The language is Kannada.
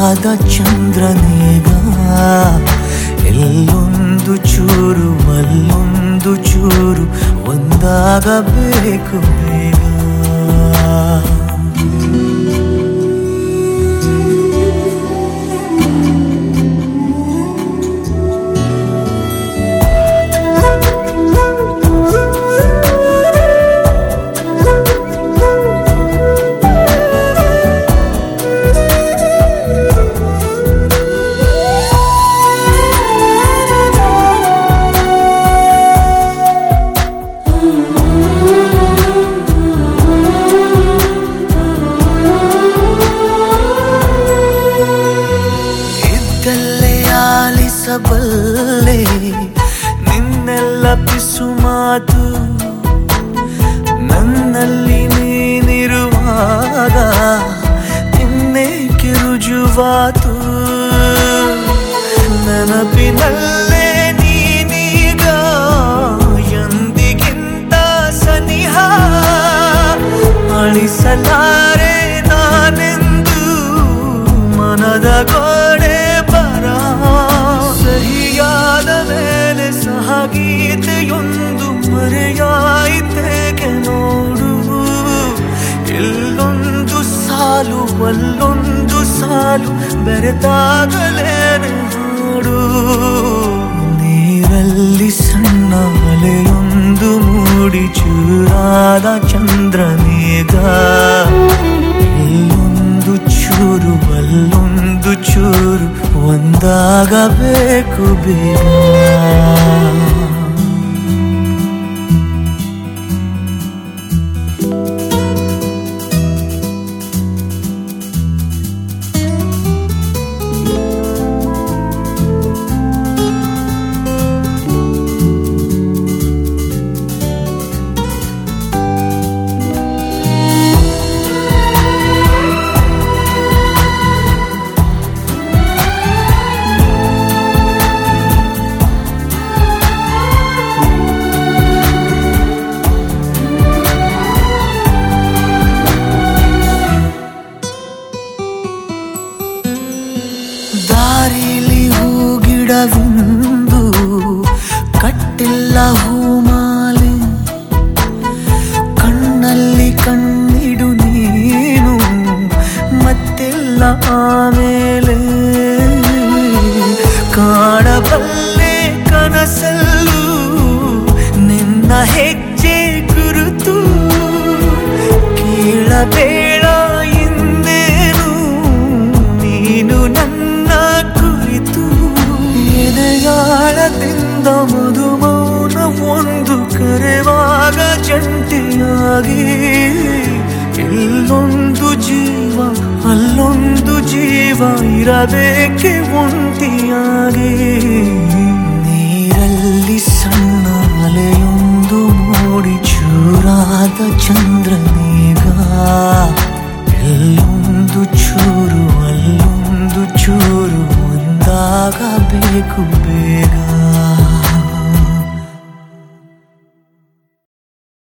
ಚೂರಾದ ಚಂದ್ರನೇಗ ಎಲ್ಲೊಂದು ಚೂರು ಅಲ್ಲೊಂದು ಚೂರು ಒಂದಾಗಬೇಕು ಬೇಗ ಇದ್ದಲ್ಲೇ ಆಲಿಸಬಲ್ಲೆ ನಿನ್ನೆಲ್ಲ ಪಿಸು ಮಾತು ನನ್ನಲ್ಲಿ ನೀನಿರುವಾಗ ಇನ್ನೇಕೆ ರುಜುವಾತು ನೆನಪಿನಲ್ಲೇ ನೀನೀಗ ಎಂದಿಗಿಂತ ಸನಿಹ ಅಳಿಸಲಾರೆ ನಾನೆಂದು ಮನದ ಗೋಡೆ ಬರ ಸಹಿಯಾದ ಮೇಲೆ ಸಹಗೀತೆಯೊಂದು ಮರೆಯಾಯಿತೇಕೆ ನೋಡು ಇಲ್ಲೊಂದು ಸಾಲು ಅಲ್ಲೊಂದು ಸಾಲು ಬೆರೆತಾಗಲೇನೆ ನೋಡು ನೀರಲ್ಲಿ ಸಣ್ಣ ಅಲೆಯೊಂದು ಮೂಡಿ ಚೂರಾದ ಚಂದ್ರನೇಗ ಇಲ್ಲೊಂದು ಚೂರು ಅಲ್ಲೊಂದು ಚೂರು ಒಂದಾಗಬೇಕು ಬೇಗ ದಾರಿಲಿ ಹೂಗಿಡವಿಂದು ಕಟ್ಟಿಲ್ಲ ಹೂಮಾಲೆ ಕಣ್ಣಲ್ಲಿ ಕಣ್ಣಿಡು ನೀನು ಮತ್ತೆಲ್ಲ ಆಮೇಲೆ ಕಾಣಬಲ್ಲೆ ಕನಸಲ್ಲೂ ನಿನ್ನ ಹೆಜ್ಜೆ ಗುರುತು ಕೇಳಬೇಡ ಇನ್ನೇನು ನೀನು ನನ್ನ ಕುರಿತು ಎದೆಯಾಳದಿಂದ ಮಧುಮೌನ ಒಂದು ಕರೆವಾಗ ಜಂಟಿಯಾಗಿ ಇಲ್ಲೊಂದು ಜೀವ ಅಲ್ಲೊಂದು ಜೀವ ಇರಬೇಕೆ ಒಂಟಿಯಾಗಿ ನೀರಲ್ಲಿ ಸಣ್ಣ ಅಲೆಯೊಂದು ಮೂಡಿ ಚೂರಾದ ಚಂದ್ರನೇಗ ಎಲ್ಲೊಂದು ಚೂರು ಅಲ್ಲೊಂದು ಚೂರು ಒಂದಾಗಬೇಕು ಬೇಗ